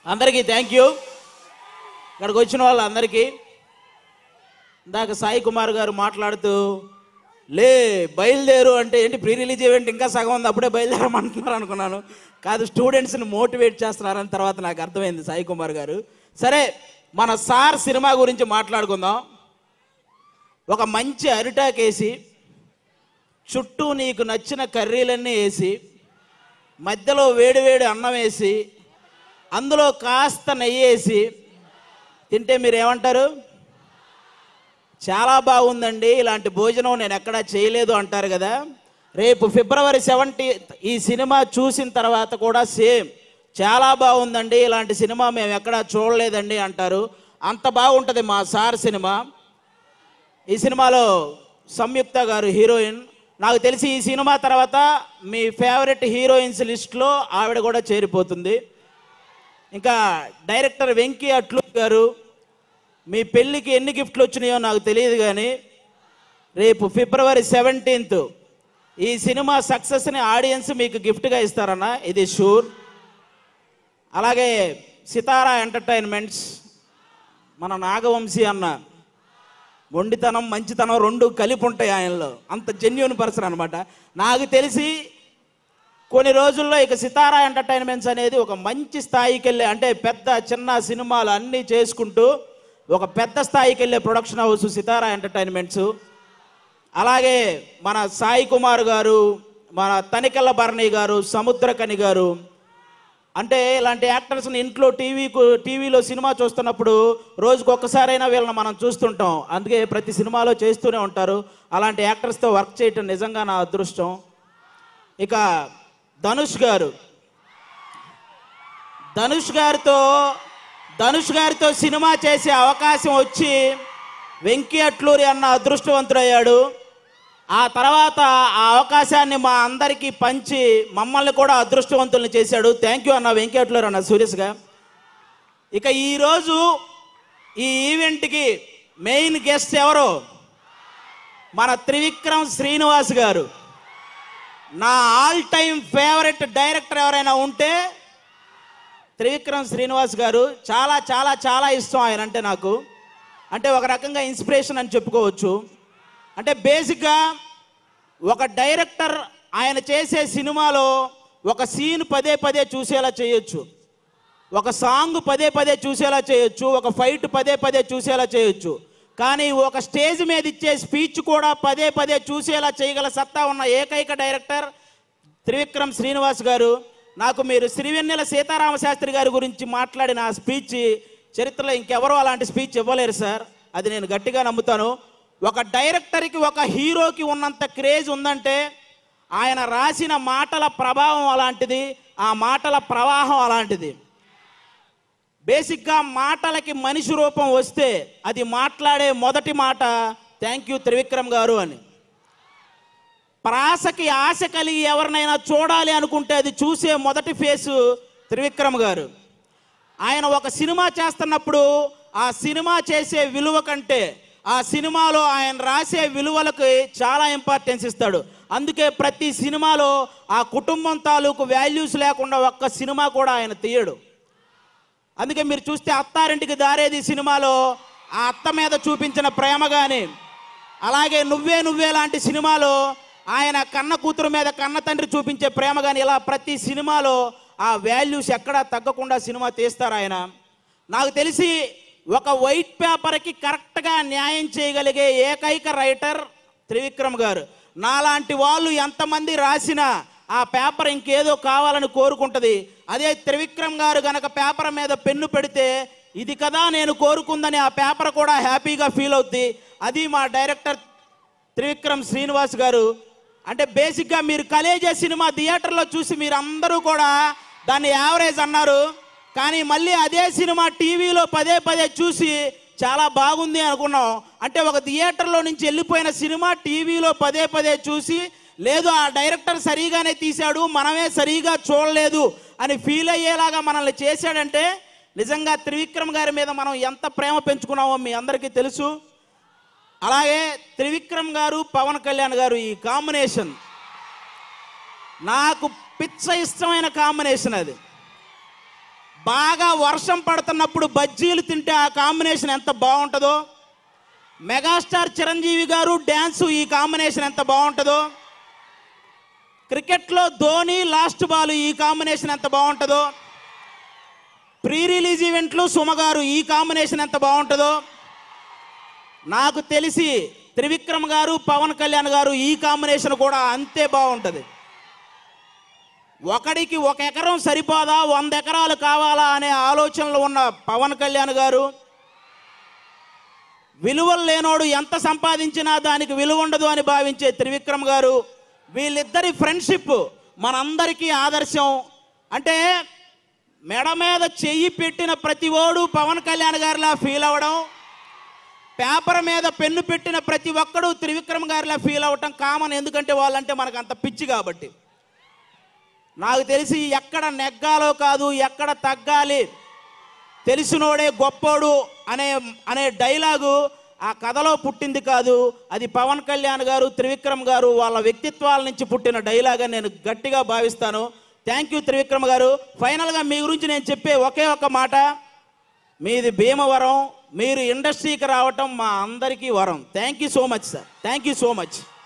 అందరికీ thank you ఇక్కడికి వచ్చిన వాళ్ళందరికీ ఇందాక సాయి కుమార్ గారు మాట్లాడుతూ లే బయలుదేరు అంటే ఏంటి ప్రీ రిలీజ్ ఈవెంట్ ఇంకా సగం ఉంది అప్పుడే బయలుదేరమంటున్నారు అనుకున్నాను కాదు స్టూడెంట్స్ని మోటివేట్ చేస్తున్నారని తర్వాత నాకు అర్థమైంది సాయి కుమార్ గారు సరే మన సార్ సినిమా గురించి మాట్లాడుకుందాం ఒక మంచి అరిటాక్ వేసి చుట్టూ నీకు నచ్చిన కర్రీలన్నీ వేసి మధ్యలో వేడివేడి అన్నం వేసి అందులో కాస్త నెయ్యి వేసి తింటే మీరు ఏమంటారు చాలా బాగుందండి ఇలాంటి భోజనం నేను ఎక్కడా చేయలేదు అంటారు కదా రేపు ఫిబ్రవరి సెవెంటీ ఈ సినిమా చూసిన తర్వాత కూడా సేమ్ చాలా బాగుందండి ఇలాంటి సినిమా మేము ఎక్కడా చూడలేదండి అంటారు అంత బాగుంటుంది మా సార్ సినిమా ఈ సినిమాలో సంయుక్త గారు హీరోయిన్ నాకు తెలిసి ఈ సినిమా తర్వాత మీ ఫేవరెట్ హీరోయిన్స్ లిస్ట్లో ఆవిడ కూడా చేరిపోతుంది ఇంకా డైరెక్టర్ వెంకీ అట్లు గారు మీ పెళ్ళికి ఎన్ని గిఫ్ట్లు వచ్చినాయో నాకు తెలియదు కానీ రేపు ఫిబ్రవరి సెవెంటీన్త్ ఈ సినిమా సక్సెస్ని ఆడియన్స్ మీకు గిఫ్ట్గా ఇస్తారన్న ఇది షూర్ అలాగే సితారా ఎంటర్టైన్మెంట్స్ మన నాగవంశీ అన్న మొండితనం మంచితనం రెండు కలిపి ఉంటాయి ఆయనలో అంత జెన్యున్ పర్సన్ అనమాట నాకు తెలిసి కొన్ని రోజుల్లో ఇక సితారా ఎంటర్టైన్మెంట్స్ అనేది ఒక మంచి స్థాయికి వెళ్ళే అంటే పెద్ద చిన్న సినిమాలు అన్నీ చేసుకుంటూ ఒక పెద్ద స్థాయికి వెళ్ళే ప్రొడక్షన్ హౌస్ సితారా ఎంటర్టైన్మెంట్స్ అలాగే మన సాయి కుమార్ గారు మన తనికెళ్ళ భరణి గారు సముద్రకని గారు అంటే ఇలాంటి యాక్టర్స్ని ఇంట్లో టీవీకు టీవీలో సినిమా చూస్తున్నప్పుడు రోజుకు ఒక్కసారైనా వీళ్ళని మనం చూస్తుంటాం అందుకే ప్రతి సినిమాలో చేస్తూనే ఉంటారు అలాంటి యాక్టర్స్తో వర్క్ చేయటం నిజంగా నా అదృష్టం ఇక ధనుష్ గారు ధనుష్ గారితో ధనుష్ గారితో సినిమా చేసే అవకాశం వచ్చి వెంకీ అట్లూరి అన్న అదృష్టవంతుడయ్యాడు ఆ తర్వాత ఆ అవకాశాన్ని మా అందరికీ పంచి మమ్మల్ని కూడా అదృష్టవంతుల్ని చేశాడు థ్యాంక్ యూ అన్న వెంకీ అట్లూరి అన్న సీరియస్గా ఇక ఈరోజు ఈ ఈవెంట్కి మెయిన్ గెస్ట్ ఎవరు మన త్రివిక్రమ్ శ్రీనివాస్ గారు నా ఆల్ టైమ్ ఫేవరెట్ డైరెక్టర్ ఎవరైనా ఉంటే త్రివిక్రమ్ శ్రీనివాస్ గారు చాలా చాలా చాలా ఇష్టం ఆయన అంటే నాకు అంటే ఒక రకంగా ఇన్స్పిరేషన్ అని చెప్పుకోవచ్చు అంటే బేసిక్గా ఒక డైరెక్టర్ ఆయన చేసే సినిమాలో ఒక సీన్ పదే పదే చూసేలా చేయొచ్చు ఒక సాంగ్ పదే పదే చూసేలా చేయొచ్చు ఒక ఫైట్ పదే పదే చూసేలా చేయొచ్చు కానీ ఒక స్టేజ్ మీద ఇచ్చే స్పీచ్ కూడా పదే పదే చూసేలా చేయగల సత్తా ఉన్న ఏకైక డైరెక్టర్ త్రివిక్రమ్ శ్రీనివాస్ గారు నాకు మీరు శ్రీవెన్నెల సీతారామ శాస్త్రి గారి గురించి మాట్లాడిన ఆ స్పీచ్ చరిత్రలో ఇంకెవరూ అలాంటి స్పీచ్ ఇవ్వలేరు సార్ అది నేను గట్టిగా నమ్ముతాను ఒక డైరెక్టర్కి ఒక హీరోకి ఉన్నంత క్రేజ్ ఉందంటే ఆయన రాసిన మాటల ప్రభావం అలాంటిది ఆ మాటల ప్రవాహం అలాంటిది బేసిక్గా మాటలకి మనిషి రూపం వస్తే అది మాట్లాడే మొదటి మాట థ్యాంక్ యూ త్రివిక్రమ్ గారు అని ప్రాసకి ఆశ కలిగి ఎవరినైనా చూడాలి అనుకుంటే అది చూసే మొదటి ఫేసు త్రివిక్రమ్ గారు ఆయన ఒక సినిమా చేస్తున్నప్పుడు ఆ సినిమా చేసే విలువ కంటే ఆ సినిమాలో ఆయన రాసే విలువలకు చాలా ఇంపార్టెన్స్ ఇస్తాడు అందుకే ప్రతి సినిమాలో ఆ కుటుంబం తాలూకు వాల్యూస్ లేకుండా ఒక్క సినిమా కూడా ఆయన తీయడు అందుకే మీరు చూస్తే అత్తారింటికి దారేది సినిమాలో ఆ అత్త మీద చూపించిన ప్రేమ కానీ అలాగే నువ్వే నువ్వే లాంటి సినిమాలో ఆయన కన్న కూతురు మీద కన్న తండ్రి చూపించే ప్రేమ కానీ ఇలా ప్రతి సినిమాలో ఆ వాల్యూస్ ఎక్కడా తగ్గకుండా సినిమా తీస్తారు ఆయన నాకు తెలిసి ఒక వైట్ పేపర్కి కరెక్ట్గా న్యాయం చేయగలిగే ఏకైక రైటర్ త్రివిక్రమ్ గారు నాలాంటి వాళ్ళు ఎంతమంది రాసినా ఆ పేపర్ ఇంకేదో కావాలని కోరుకుంటుంది అదే త్రివిక్రమ్ గారు గనక పేపర్ మీద పెన్ను పెడితే ఇది కదా నేను కోరుకుందని ఆ పేపర్ కూడా హ్యాపీగా ఫీల్ అవుద్ది అది మా డైరెక్టర్ త్రివిక్రమ్ శ్రీనివాస్ గారు అంటే బేసిక్గా మీరు కలేజే సినిమా థియేటర్లో చూసి మీరు అందరూ కూడా దాన్ని యావరేజ్ అన్నారు కానీ మళ్ళీ అదే సినిమా టీవీలో పదే పదే చూసి చాలా బాగుంది అనుకున్నాం అంటే ఒక థియేటర్లో నుంచి వెళ్ళిపోయిన సినిమా టీవీలో పదే పదే చూసి లేదు ఆ డైరెక్టర్ సరిగానే తీశాడు మనమే సరిగా చూడలేదు అని ఫీల్ అయ్యేలాగా మనల్ని చేశాడంటే నిజంగా త్రివిక్రమ్ గారి మీద మనం ఎంత ప్రేమ పెంచుకున్నామో మీ అందరికీ తెలుసు అలాగే త్రివిక్రమ్ గారు పవన్ కళ్యాణ్ గారు ఈ కాంబినేషన్ నాకు పిచ్చ ఇష్టమైన కాంబినేషన్ అది బాగా వర్షం పడుతున్నప్పుడు బజ్జీలు తింటే ఆ కాంబినేషన్ ఎంత బాగుంటుందో మెగాస్టార్ చిరంజీవి గారు డ్యాన్సు ఈ కాంబినేషన్ ఎంత బాగుంటుందో క్రికెట్లో ధోని లాస్ట్ బాల్ ఈ కాంబినేషన్ ఎంత బాగుంటుందో ప్రీ రిలీజ్ ఈవెంట్లు సుమగారు ఈ కాంబినేషన్ ఎంత బాగుంటుందో నాకు తెలిసి త్రివిక్రమ్ గారు పవన్ కళ్యాణ్ గారు ఈ కాంబినేషన్ కూడా అంతే బాగుంటుంది ఒకడికి ఒక ఎకరం సరిపోదా వంద ఎకరాలు కావాలా అనే ఆలోచనలు ఉన్న పవన్ కళ్యాణ్ గారు విలువలు లేనోడు ఎంత సంపాదించినా దానికి విలువ ఉండదు అని భావించే త్రివిక్రమ్ గారు వీళ్ళిద్దరి ఫ్రెండ్షిప్ మనందరికీ ఆదర్శం అంటే మెడ మీద చెయ్యి పెట్టిన ప్రతి ఓడు పవన్ కళ్యాణ్ గారిలా ఫీల్ అవ్వడం పేపర్ మీద పెన్ను పెట్టిన ప్రతి ఒక్కడు త్రివిక్రమ్ గారిలా ఫీల్ అవ్వటం కామన్ ఎందుకంటే వాళ్ళంటే మనకు అంత పిచ్చి కాబట్టి నాకు తెలిసి ఎక్కడ నెగ్గాలో కాదు ఎక్కడ తగ్గాలి తెలిసినోడే గొప్పోడు అనే అనే డైలాగు ఆ కథలో పుట్టింది కాదు అది పవన్ కళ్యాణ్ గారు త్రివిక్రమ్ గారు వాళ్ళ వ్యక్తిత్వాల నుంచి పుట్టిన డైలాగ్ అని నేను గట్టిగా భావిస్తాను థ్యాంక్ యూ త్రివిక్రమ్ గారు ఫైనల్గా మీ గురించి నేను చెప్పే ఒకే ఒక మాట మీది భీమవరం మీరు ఇండస్ట్రీకి రావటం మా అందరికీ వరం thank you so much sir thank you so much